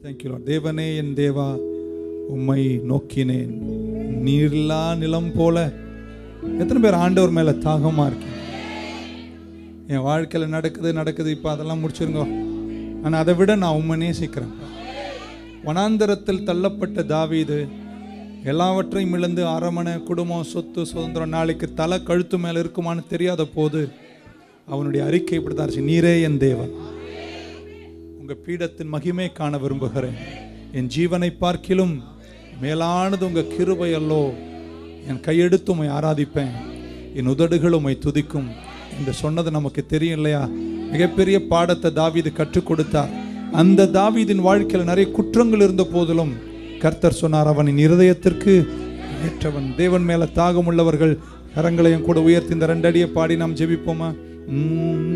thank you தேவனே என் தேவா உம்மை நோக்கினேன் நீர்லா நிலம் போல எத்தனை பேர் ஆண்டவர் மேல தாகமா இருக்கீங்க என் வாழ்க்கையில நடக்குது நடக்குது இப்போ அதெல்லாம் முடிச்சிருங்க ஆனால் அதை விட நான் உண்மை நேசிக்கிறேன் வனாந்தரத்தில் தள்ளப்பட்ட தாவீது எல்லாவற்றையும் இழந்து அரமனை குடும்பம் சொத்து சுதந்திரம் நாளைக்கு தலை கழுத்து மேலே இருக்குமான்னு தெரியாத போது அவனுடைய அறிக்கை இப்படி தான் இருந்துச்சு நீரே என் தேவன் உங்கள் பீடத்தின் மகிமை காண விரும்புகிறேன் என் ஜீவனை பார்க்கிலும் மேலானது உங்கள் கிருபை அல்லோ என் கையெடுத்து உம்மை ஆராதிப்பேன் என் உதடுகள் உம்மை துதிக்கும் என்று சொன்னது நமக்கு தெரியும் இல்லையா மிகப்பெரிய பாடத்தை தாவீது கற்றுக் கொடுத்தார் அந்த தாவீதின் வாழ்க்கையில் நிறைய குற்றங்கள் இருந்த போதிலும் கர்த்தர் சொன்னார் அவனின் இருதயத்திற்கு ஏற்றவன் தேவன் மேல தாகம் உள்ளவர்கள் கரங்களையும் கூட உயர்த்தி இந்த ரெண்டு அடியை பாடி நாம் ஜெபிப்போமா உம்,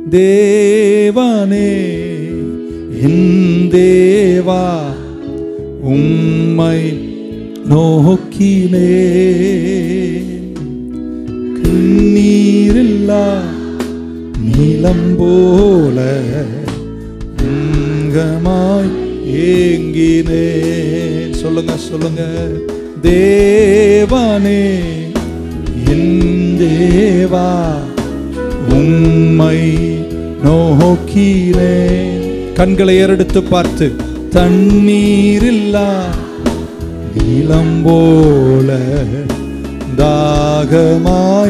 தேவனே என் தேவா உம்மை நோக்கினே கண்ணீரில்லா நீலம் போல உங்கமாய் ஏங்கினேன் சொல்லுங்க சொல்லுங்க தேவனே என் தேவா உம்மை நோக்கினேன் கண்களை ஏறெடுத்து பார்த்து தண்ணீரில்லா நீலம் போல தாகமாய்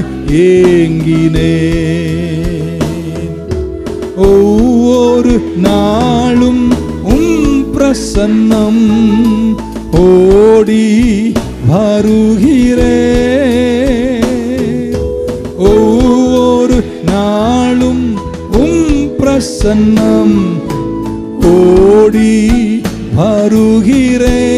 ஏங்கினேன் ஒவ்வொரு நாளும் உம் பிரசன்னம் ஓடி வருகிறே ஒவ்வொரு நாளும் உம் பிரசன்னம் ஓடி வருகிறே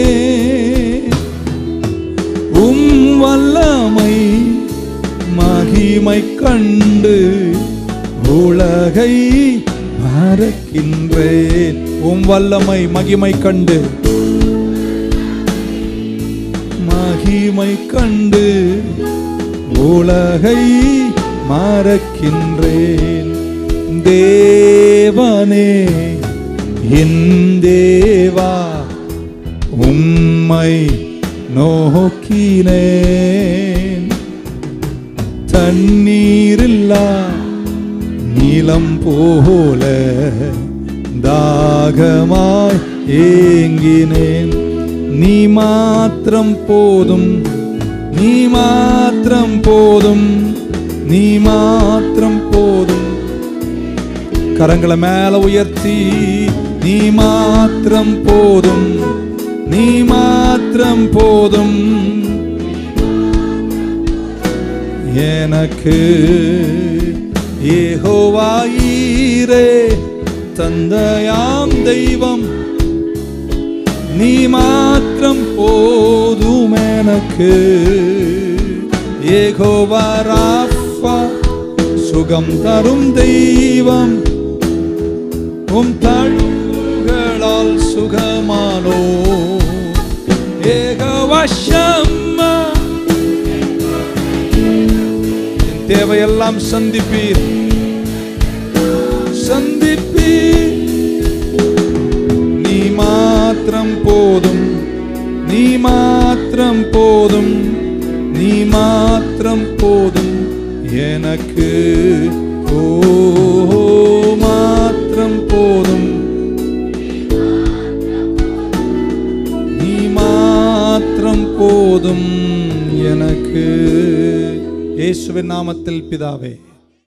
உம் வல்லமை மகிமை கண்டு உலகை மறக்கின்றேன் உம் வல்லமை மகிமை கண்டு மகிமை கண்டு உலகை மறக்கின்றேன் தேவனே என் தேவா உம்மை நோக்கினேன் தண்ணீரில்லா நீலம் போல தாகமாய் ஏங்கினேன் நீ மாத்திரம் போதும் நீ மாத்திரம் போதும் நீ மாத்திரம் போதும் கரங்களை மேல உயர்த்தி நீ மாத்திரம் போதும் நீ மாத்திரம் போதும் எனக்கு ஏகோவாயீரே தந்தையாம் தெய்வம் நீ மாத்திரம் போதும் எனக்கு ஏகோவா ராஃபா சுகம் தரும் தெய்வம் உம் தழுவுகளால் சுகமானோ ஏகவசம்மா என் தேவையெல்லாம் சந்திப்பீர் சந்திப்பீர் நீ மாத்திரம் போதும் நீ மாத்திரம் போதும் நீ மாத்திரம் போதும் எனக்கு ஓ மாத்திரம் போதும் நீ மாத்திரம் போதும் எனக்கு இயேசுவின் நாமத்தில் பிதாவே